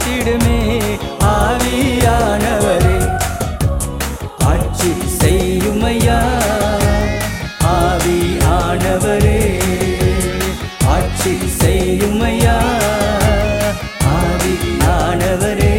காத்திடுமே ஆவியானவரே ஆட்சி செய்யுமையா ஆவியானவரே ஆட்சி செய்யுமையா ஆவியானவரே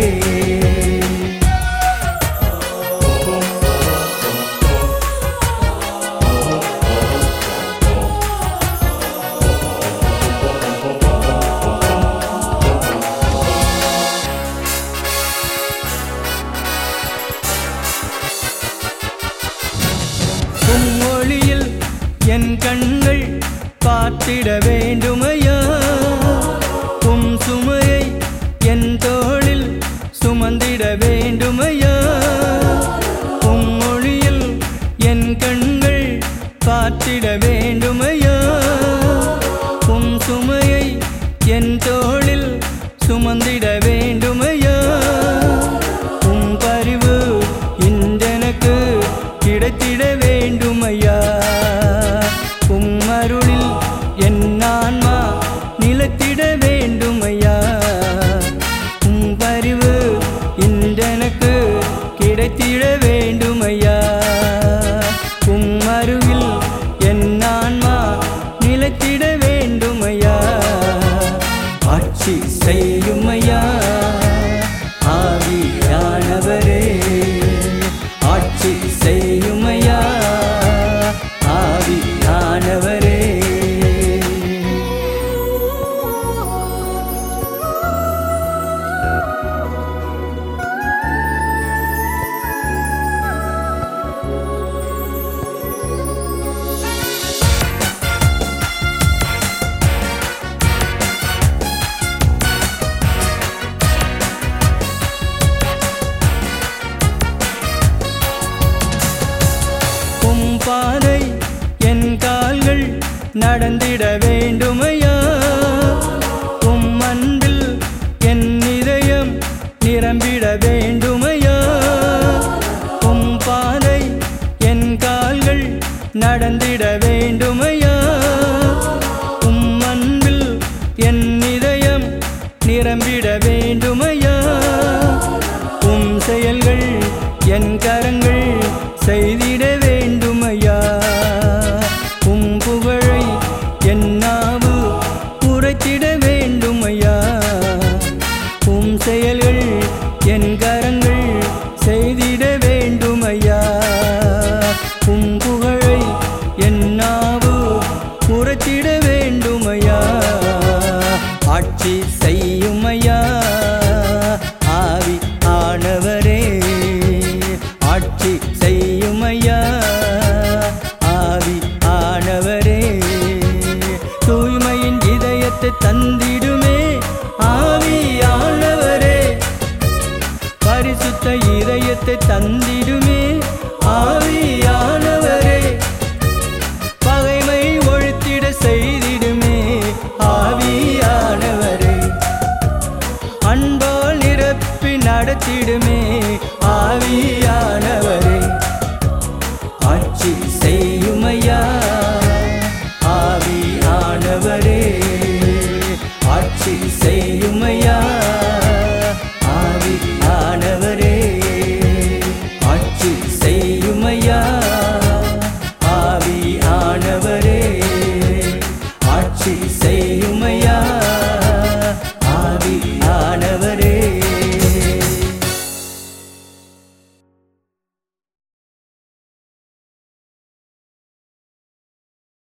உம் ஒளியில் என் கண்கள் பார்த்திட வேண்டுமையா உம் சுமையை என் தோளில் சுமந்திட வேண்டுமையா உம் ஒளியில் என் கண்கள் பார்த்திட வேண்டுமையா உம் சுமையை என் தோளில் சுமந்திட வேண்டுமையா உம் பரிவு இன்றெனக்கு கிடைத்திட வேண்டுமையா உம் அருளில் என் ஆன்மா நிலத்திட வேண்டுமையா உம் பரிவு இன்றெனக்கு கிடைத்திட வேண்டுமையா உம் அருகில் என் ஆன்மா நிலத்திட வேண்டுமையா ஆட்சி செய்யுமையா ஆவியானவரே ஆட்சி செய்யுமையா ஆவியானவரே உம் பாதை என் கால்கள் நடந்திட வேண்டுமையா உம் அன்பில் என் இதயம் நிரம்பிட வேண்டுமையா உம் பாதை என் கால்கள் நடந்திட வேண்டுமையா உம் அன்பில் என் இதயம் நிரம்பிட வேண்டுமையா உம் செயல்கள் என் கரங்கள் செய்திட வேண்டுமையா உம் புகழை என் நாவு உரைத்திட வேண்டுமையா உம் செயல்கள் என் கரங்கள் செய்திட வேண்டுமையா உம் புகழை என் நாவு உரைத்திட வேண்டுமையா ஆட்சி செய்யுமையா ஆவி ஆனவரே ஆட்சி செய்யுமையா ஆவி ஆனவரே தூய்மையின் இதயத்தை தந்திடுமே ஆவியானவரே பரிசுத்த இதயத்தை தந்திடுமே ஆவியானவரே பகைமை ஒழித்திட செய்திடுமே ஆவியானவரே அன்பால் நிரப்பி நடத்திடுமே ஆவியானவரே